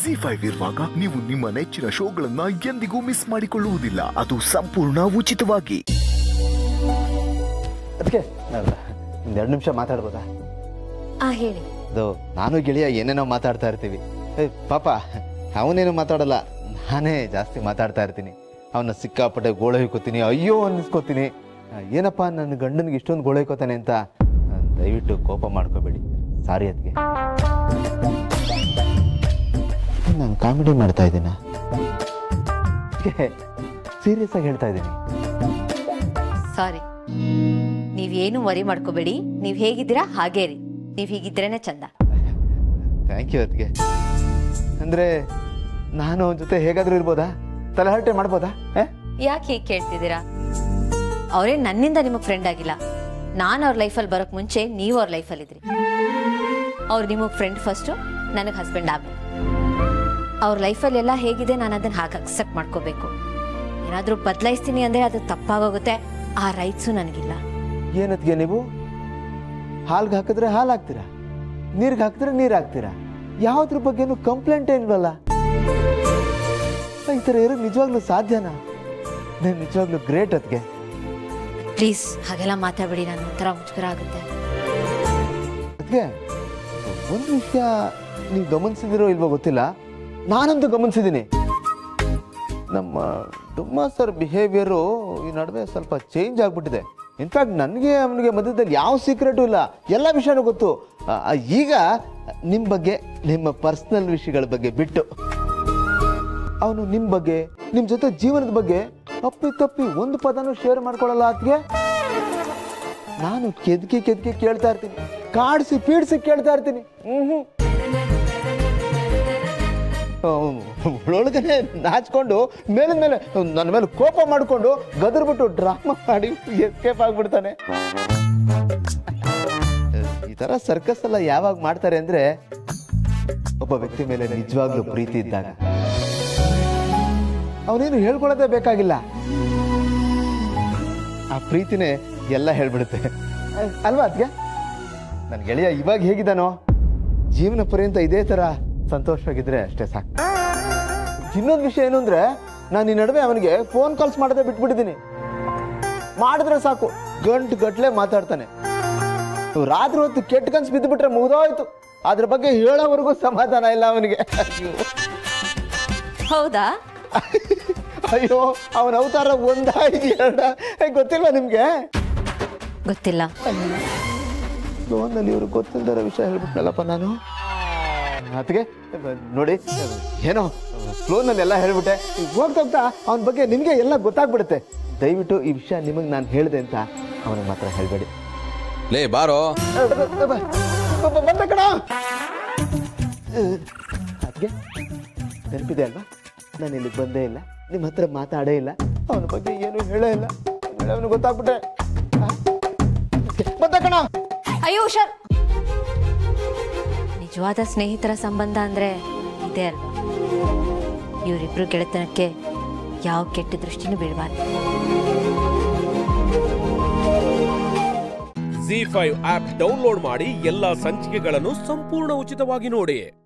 G five ಇರುವಾಗ ನೀವು ನಿಮ್ಮ ನೆಚ್ಚಿನ ಶೋಗಳನ್ನ ಎಂದಿಗೂ ಮಿಸ್ ಮಾಡಿಕೊಳ್ಳುವುದಿಲ್ಲ ಅದು ಸಂಪೂರ್ಣ ಉಚಿತವಾಗಿ ಅದಕ್ಕೆ ಒಂದೆರಡು ನಿಮಿಷ ಮಾತಾಡ್ಬೋದಾ ಆ ಹೇಳಿ ಅದು ನಾನು ಗೆಳೆಯ ಏನೇನೋ ಮಾತಾಡ್ತಾ ಇರ್ತೀವಿ ಏ, ಪಾಪ ಅವನೇನು ಮಾತಾಡಲ್ಲ ನಾನೇ ಜಾಸ್ತಿ ಮಾತಾಡ್ತಾ ಇರ್ತೀನಿ ಅವನ ಸಿಕ್ಕಾಪಟ್ಟೆ ಗೋಳೈಕೋತೀನಿ ಅಯ್ಯೋ ಅನ್ನಿಸ್ಕೋತೀನಿ ಆ, ಏನಪ್ಪ ನನ್ನ ಗಂಡನಿಗೆ ಇಷ್ಟೊಂದು ಗೋಳೈಕೋತಾನೆ ಅಂತ ಆ, ದಯವಿಟ್ಟು ಕೋಪ ಮಾಡ್ಕೋಬೇಡಿ ಸಾರಿ ಅದಕ್ಕೆ ನಾನು ಕಾಮಿಡಿ ಮಾಡ್ತಾ ಇದ್ದೀನ ಸೀರಿಯಸ್ ಆಗಿ ಹೇಳ್ತಾ ಇದ್ದೀನಿ ಸಾರಿ ನೀವೇನು ವರಿ ಮಾಡ್ಕೋಬೇಡಿ ನೀವ್ ಹೇಗಿದ್ದೀರಾ ಹಾಗೇ ರೀ ನೀವ್ ಹೀಗಿದ್ರೇನೆ ಚಂದ ಥ್ಯಾಂಕ್ ಯು ಅದಕ್ಕೆ ಅಂದರೆ ನಾನು ಅವನ ಜೊತೆ ಹೇಗಾದರೂ ಇರ್ಬೋದಾ ತಲೆಹರಟೆ ಮಾಡ್ಬೋದಾ ಏ? ಯಾಕೆ ಹೀಗೆ ಕೇಳ್ತಿದ್ದೀರಾ ಅವರೇ ನನ್ನಿಂದ ನಿಮಗೆ ಫ್ರೆಂಡ್ ಆಗಿಲ್ಲ ನಾನು ಅವ್ರ ಲೈಫಲ್ಲಿ ಬರೋಕ್ ಮುಂಚೆ ನೀವು ಅವ್ರ ಲೈಫಲ್ಲಿ ಇದ್ರಿ ಅವ್ರು ನಿಮಗೆ ಫ್ರೆಂಡ್ ಫಸ್ಟು ನನಗೆ ಹಸ್ಬೆಂಡ್ ಆಮೇಲೆ ಅವ್ರ ಲೈಫಲ್ಲಿ ಎಲ್ಲ ಹೇಗಿದೆ ನಾನು ಅದನ್ನ ಹಾಗೆ ಅಕ್ಸೆಪ್ಟ್ ಮಾಡ್ಕೋಬೇಕು ಏನಾದರೂ ಬದಲಾಯಿಸ್ತೀನಿ ಅಂದರೆ ಅದು ತಪ್ಪಾಗೋಗುತ್ತೆ ಆ ರೈಟ್ಸು ನನಗಿಲ್ಲ ಏನದ್ಗೆ ನೀವು ಹಾಲ್ಗೆ ಹಾಕಿದ್ರೆ ಹಾಲು ಹಾಕ್ತೀರಾ ನೀರ್ಗೆ ಹಾಕಿದ್ರೆ ನೀರು ಹಾಕ್ತೀರಾ ಯಾವ್ದ್ರ ಬಗ್ಗೆನೂ ಕಂಪ್ಲೇಂಟ್ ಇಲ್ವಲ್ಲ ಈ ಥರ ಇರೋದು ನಿಜವಾಗ್ಲೂ ಸಾಧ್ಯನಾ ನೀವು ನಿಜವಾಗ್ಲೂ ಗ್ರೇಟ್ ಅದಕ್ಕೆ ಪ್ಲೀಸ್ ಹಾಗೆಲ್ಲ ಮಾತಾಡಬೇಡಿ ನಾನು ಒಂಥರ ಮುಜುಗರ ಆಗುತ್ತೆ ಅದಕ್ಕೆ ಒಂದು ವಿಷಯ ನೀವು ಗಮನಿಸಿದಿರೋ ಇಲ್ವೋ ಗೊತ್ತಿಲ್ಲ ನಾನಂತೂ ಗಮನಿಸಿದ್ದೀನಿ ನಮ್ಮ ಡುಮ್ಮ ಸರ್ ಬಿಹೇವಿಯರು ಈ ನಡುವೆ ಸ್ವಲ್ಪ ಚೇಂಜ್ ಆಗ್ಬಿಟ್ಟಿದೆ ಇನ್ಫ್ಯಾಕ್ಟ್ ನನಗೆ ಅವನಿಗೆ ಮಧ್ಯದಲ್ಲಿ ಯಾವ ಸೀಕ್ರೆಟು ಇಲ್ಲ ಎಲ್ಲ ವಿಷಯನೂ ಗೊತ್ತು ಆ, ಆ, ಈಗ ನಿಮ್ಮ ಬಗ್ಗೆ ನಿಮ್ಮ ಪರ್ಸ್ನಲ್ ವಿಷಯಗಳ ಬಗ್ಗೆ ಬಿಟ್ಟು ಅವನು ನಿಮ್ಮ ಬಗ್ಗೆ ನಿಮ್ಮ ಜೊತೆ ಜೀವನದ ಬಗ್ಗೆ ತಪ್ಪಿ ತಪ್ಪಿ ಒಂದು ಪದನೂ ಶೇರ್ ಮಾಡ್ಕೊಳ್ಳಲ್ಲ ಅದಕ್ಕೆ ನಾನು ಕೆದ್ಕಿ ಕೆದ್ಕಿ ಕೇಳ್ತಾ ಇರ್ತೀನಿ ಕಾಡಿಸಿ ಪೀಡಿಸಿ ಕೇಳ್ತಾ ಇರ್ತೀನಿ ಹ್ಮ್ ಒಳಗನೆ ನಾಚ್ಕೊಂಡು ಮೇಲಿನ ಮೇಲೆ ನನ್ನ ಮೇಲೆ ಕೋಪ ಮಾಡಿಕೊಂಡು ಗದರ್ಬಿಟ್ಟು ಡ್ರಾಮಾ ಮಾಡಿ ಎಸ್ಕೇಪ್ ಆಗ್ಬಿಡ್ತಾನೆ ಈ ತರ ಸರ್ಕಸ್ ಎಲ್ಲ ಯಾವಾಗ ಮಾಡ್ತಾರೆ ಅಂದ್ರೆ ಒಬ್ಬ ವ್ಯಕ್ತಿ ಮೇಲೆ ನಿಜವಾಗ್ಲೂ ಪ್ರೀತಿ ಇದ್ದಾಗ ಅವನೇನು ಹೇಳ್ಕೊಳ್ಳೋದೇ ಬೇಕಾಗಿಲ್ಲ ಆ ಪ್ರೀತಿನೇ ಎಲ್ಲ ಹೇಳ್ಬಿಡುತ್ತೆ ಅ- ಅಲ್ವಾ ಅದ್ಗೆ ನನ್ನ ಗೆಳೆಯ ಇವಾಗ ಹೇಗಿದ್ದಾನೋ ಜೀವನ ಪರ್ಯಂತ ಇದೇ ತರ ಸಂತೋಷವಾಗಿದ್ರೆ ಅಷ್ಟೇ ಸಾಕು ಇನ್ನೊಂದು ವಿಷಯ ಏನು ಅಂದ್ರೆ ನಾನು ಈ ನಡುವೆ ಅವನಿಗೆ ಫೋನ್ ಕಾಲ್ಸ್ ಮಾಡದೆ ಬಿಟ್ಬಿಟ್ಟಿದ್ದೀನಿ ಮಾಡಿದ್ರೆ ಸಾಕು ಗಂಟು ಗಟ್ಲೆ ಮಾತಾಡ್ತಾನೆ ಇವ್ ರಾತ್ರಿ ಹೊತ್ತು ಕೆಟ್ಟ ಕನ್ಸು ಬಿದ್ದುಬಿಟ್ರೆ ಮುಗಿದೋಯ್ತು ಅದ್ರ ಬಗ್ಗೆ ಹೇಳೋವರೆಗೂ ಸಮಾಧಾನ ಇಲ್ಲ ಅವನಿಗೆ ಅಯ್ಯೋ. ಹೌದಾ ಅಯ್ಯೋ ಅವನ ಅವತಾರ ಒಂದ ಎರಡ ಗೊತ್ತಿಲ್ವಾ ನಿಮ್ಗೆ ಗೊತ್ತಿಲ್ಲ ಲೋನಲ್ಲಿ ಇವ್ರು ಗೊತ್ತಿಲ್ದಾರ ವಿಷಯ ಹೇಳ್ಬಿಟ್ನಲ್ಲಪ್ಪ ನಾನು ಅದಕ್ಕೆ ನೋಡಿ ಏನೋ ಫ್ಲೋನಲ್ಲಿ ಎಲ್ಲ ಹೇಳ್ಬಿಟ್ಟೆ ಈಗ ಹೋಗ್ತಾ ಹೋಗ್ತಾ ಅವನ ಬಗ್ಗೆ ನಿಮಗೆ ಎಲ್ಲ ಗೊತ್ತಾಗ್ಬಿಡುತ್ತೆ ದಯವಿಟ್ಟು ಈ ವಿಷಯ ನಿಮಗೆ ನಾನು ಹೇಳಿದೆ ಅಂತ ಅವನಿಗೆ ಮಾತ್ರ ಹೇಳಬೇಡಿ ಲೇ ಬಾರೋ ಬಂದ ಕಣ ಅದಕ್ಕೆ ನೆನಪಿದೆ ಅಲ್ವಾ ನಾನು ಇಲ್ಲಿಗೆ ಬಂದೇ ಇಲ್ಲ ನಿಮ್ಮ ಹತ್ರ ಮಾತಾಡೇ ಇಲ್ಲ ಅವನ ಬಗ್ಗೆ ಏನು ಹೇಳೇ ಇಲ್ಲ ಅವನು ಗೊತ್ತಾಗ್ಬಿಟ್ಟೆ ಆ? ಅದ್ಕೆ ಬಂದ ಕಣ ಅಯ್ಯೋ ಹುಷಾರ್ ನಿಜವಾದ ಸ್ನೇಹಿತರ ಸಂಬಂಧ ಅಂದ್ರೆ ಇದೇ ಅಲ್ವಾ ಇವರಿಬ್ರು ಗೆಳೆತನಕ್ಕೆ ಯಾವ ಕೆಟ್ಟ ದೃಷ್ಟಿನೂ ಬೀಳಬಾರ್ದು ಜಿ ಫೈವ್ ಆಪ್ ಡೌನ್ಲೋಡ್ ಮಾಡಿ ಎಲ್ಲಾ ಸಂಚಿಕೆಗಳನ್ನು ಸಂಪೂರ್ಣ ಉಚಿತವಾಗಿ ನೋಡಿ